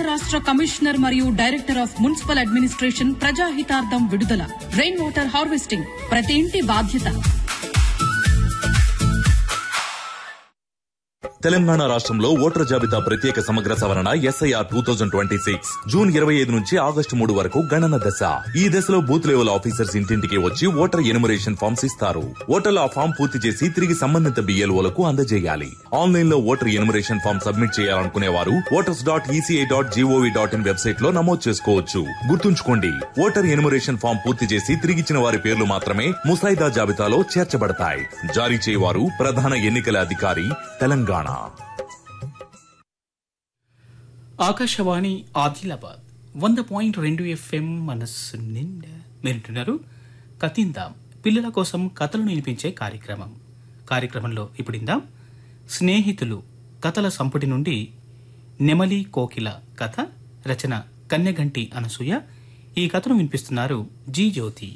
రాష్ట్ర కమిషనర్ మరియు director of municipal administration ప్రజాహితార్థం విడుదల రెయిన్ వాటర్ హార్వెస్టింగ్ ప్రతి ఇంటి బాధ్యత తెలంగాణ రాష్ట్రంలో ఓటర్ జాబితా ప్రత్యేక సమగ్ర సవరణ SIR two thousand twenty six June ఇరవై ఐదు నుంచి ఆగస్టు మూడు వరకు గణన దశ ఈ దశలో బూత్ లెవెల్ ఆఫీసర్స్ ఇంటింటికి వచ్చి ఓటర్ ఎనుమరేషన్ ఫామ్స్ ఇస్తారు ఓటర్లు ఆ ఫామ్ పూర్తి చేసి తిరిగి సంబంధిత బిఎల్ఓలకు అందజేయాలి ఆన్లైన్ లో ఓటర్ ఎనుమరేషన్ ఫామ్ సబ్మిట్ చేయాలనుకునే వారు voters dot ECI dot gov dot in website లో నమోదు చేసుకోవచ్చు గుర్తుంచుకోండి ఓటర్ ఎనుమరేషన్ ఫామ్ పూర్తి చేసి తిరిగిచ్చిన వారి పేర్లు మాత్రమే ముసాయిదా జాబితాలో చేర్చబడతాయి జారీ చేయవారు ప్రధాన ఎన్నికల అధికారి తెలంగాణ ఆకాశవాణి ఆదిలాబాద్ వంద పాయింట్ రెండు ఎఫ్ఎం మనస్సు నిండా మీరుంటున్నారు కతిందాం పిల్లల కోసం కథలు వినిపించే కార్యక్రమం కార్యక్రమంలో ఇప్పుడిందాం స్నేహితులు కథల సంపుటి నుండి నెమలి కోకిల కథ రచన కన్యగంటి అనసూయ ఈ కథను వినిపిస్తున్నారు జీ జ్యోతి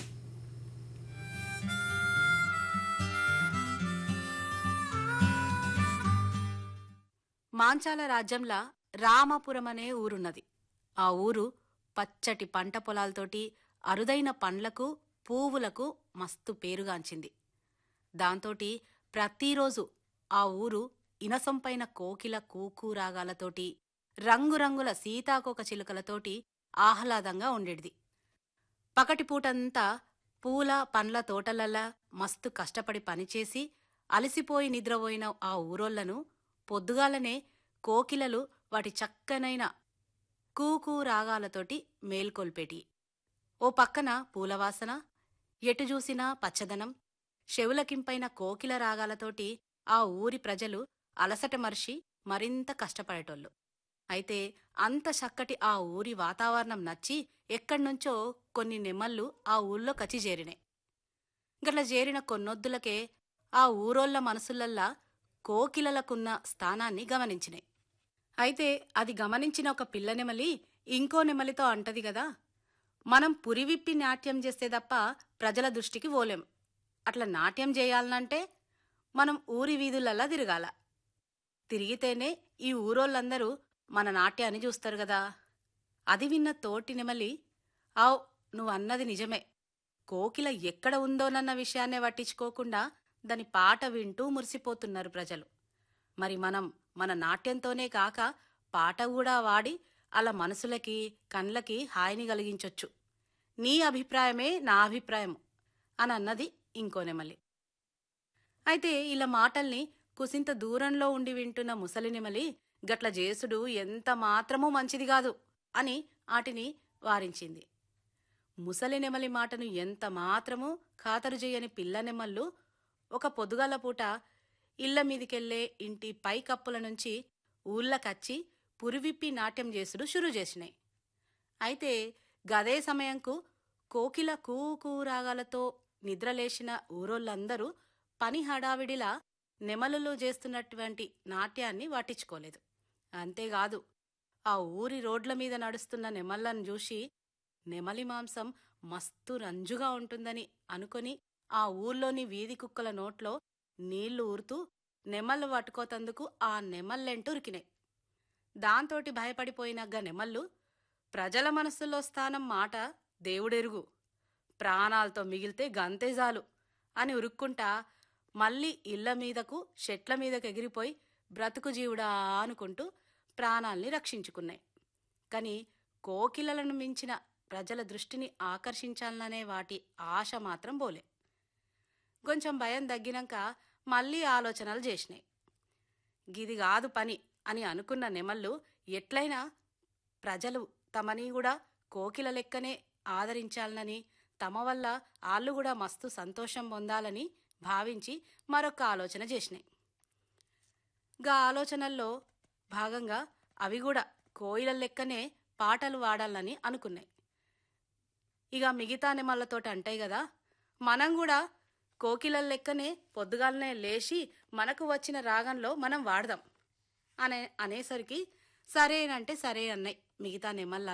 మాంచాల రాజ్యంలా రామాపురం అనే ఊరున్నది ఆ ఊరు పచ్చటి పంట పొలాలతోటి అరుదైన పండ్లకు పువ్వులకు మస్తు పేరుగాంచింది దాంతోటి ప్రతిరోజు ఆ ఊరు ఇనసంపైన కోకిల కూకు రాగాలతోటి రంగురంగుల సీతాకోక చిలుకలతోటి ఆహ్లాదంగా ఉండేది పకటిపూటంతా పూల పండ్ల తోటలల్లా మస్తు కష్టపడి పనిచేసి అలసిపోయి నిద్రపోయిన ఆ ఊరోళ్లను పొద్దుగాలనే కోకిలలు వాటి చక్కనైన కూకూ రాగాలతోటి మేల్కొల్పేటి ఓ పక్కన పూలవాసన ఎటు చూసినా పచ్చదనం చెవులకింపైన కోకిల రాగాలతోటి ఆ ఊరి ప్రజలు అలసట మర్చి మరింత కష్టపడేటోళ్ళు అయితే అంత చక్కటి ఆ ఊరి వాతావరణం నచ్చి ఎక్కడ్నుంచో కొన్ని నెమళ్ళు ఆ ఊళ్ళో కచి చేరినాయి గట్ల చేరిన కొన్నొద్దులకే ఆ ఊరోళ్ల మనసులల్లా కోకిలలకున్న స్థానాన్ని గమనించినాయి అయితే అది గమనించిన ఒక పిల్ల నెమలి ఇంకో నెమలితో అంటది గదా మనం పురివిప్పి నాట్యం చేస్తే తప్ప ప్రజల దృష్టికి పోలేం అట్లా నాట్యం చేయాలనంటే మనం ఊరి వీధులల్లా తిరగాల తిరిగితేనే ఈ ఊరోళ్ళందరూ మన నాట్యాన్ని చూస్తారు గదా అది విన్న తోటి నెమలి ఆవ్ నువ్వన్నది నిజమే కోకిల ఎక్కడ ఉందోనన్న విషయాన్నే పట్టించుకోకుండా దాని పాట వింటూ మురిసిపోతున్నారు ప్రజలు మరి మనం మన నాట్యంతోనే కాక పాట కూడా వాడి అలా మనసులకి కండ్లకి హాయిని కలిగించొచ్చు నీ అభిప్రాయమే నా అభిప్రాయం అని అన్నది ఇంకో నెమలి అయితే ఇలా మాటల్ని కుసింత దూరంలో ఉండి వింటున్న ముసలి నెమలి గట్ల చేసుడు ఎంత మాత్రమూ మంచిది కాదు అని ఆటిని వారించింది ముసలి నెమలి మాటను ఎంత మాత్రమూ ఖాతరు చేయని పిల్ల నెమళ్ళు ఒక పొద్దుగాల పూట ఇళ్ల మీదికెళ్లే ఇంటి పై కప్పుల నుంచి ఊళ్ళకచ్చి పురివిప్పి నాట్యం చేసుడు షురు చేసినాయి అయితే గదే సమయంకు కోకిల కూకూ రాగాలతో నిద్రలేసిన ఊరోళ్ళందరూ పని హడావిడిలా నెమలులో చేస్తున్నటువంటి నాట్యాన్ని పట్టించుకోలేదు అంతేకాదు ఆ ఊరి రోడ్ల మీద నడుస్తున్న నెమళ్లను చూసి నెమలి మాంసం మస్తు రంజుగా ఉంటుందని అనుకొని ఆ ఊర్లోని వీధి కుక్కల నోట్లో నీళ్లు ఊరుతూ నెమళ్ళు పట్టుకోతందుకు ఆ నెమళ్ళెంటూ ఉరికినాయి దాంతోటి భయపడిపోయినగ్గ నెమళ్ళు ప్రజల మనస్సులో స్థానం మాట దేవుడెరుగు ప్రాణాలతో మిగిలితే గంతేజాలు అని ఉరుక్కుంటా మళ్ళీ ఇళ్ల మీదకు చెట్ల మీదకు ఎగిరిపోయి బ్రతుకు జీవుడా అనుకుంటూ ప్రాణాల్ని రక్షించుకున్నాయి కానీ కోకిలలను మించిన ప్రజల దృష్టిని ఆకర్షించాలనే వాటి ఆశ మాత్రం పోలే కొంచెం భయం తగ్గినాక మళ్ళీ ఆలోచనలు చేసినాయి గిది కాదు పని అని అనుకున్న నెమళ్ళు ఎట్లయినా ప్రజలు తమని కూడా కోకిల లెక్కనే ఆదరించాలనని తమ వల్ల ఆళ్ళు కూడా మస్తు సంతోషం పొందాలని భావించి మరొక ఆలోచన చేసినాయి గా ఆలోచనల్లో భాగంగా అవి కూడా కోయిల లెక్కనే పాటలు వాడాలని అనుకున్నాయి ఇక మిగతా నెమళ్ళతోటి అంటాయి కదా మనం కూడా కోకిల లెక్కనే పొద్దుగాలనే లేచి మనకు వచ్చిన రాగంలో మనం వాడదాం అనే అనేసరికి సరేనంటే సరే అన్నాయి మిగతా నెమళ్ళ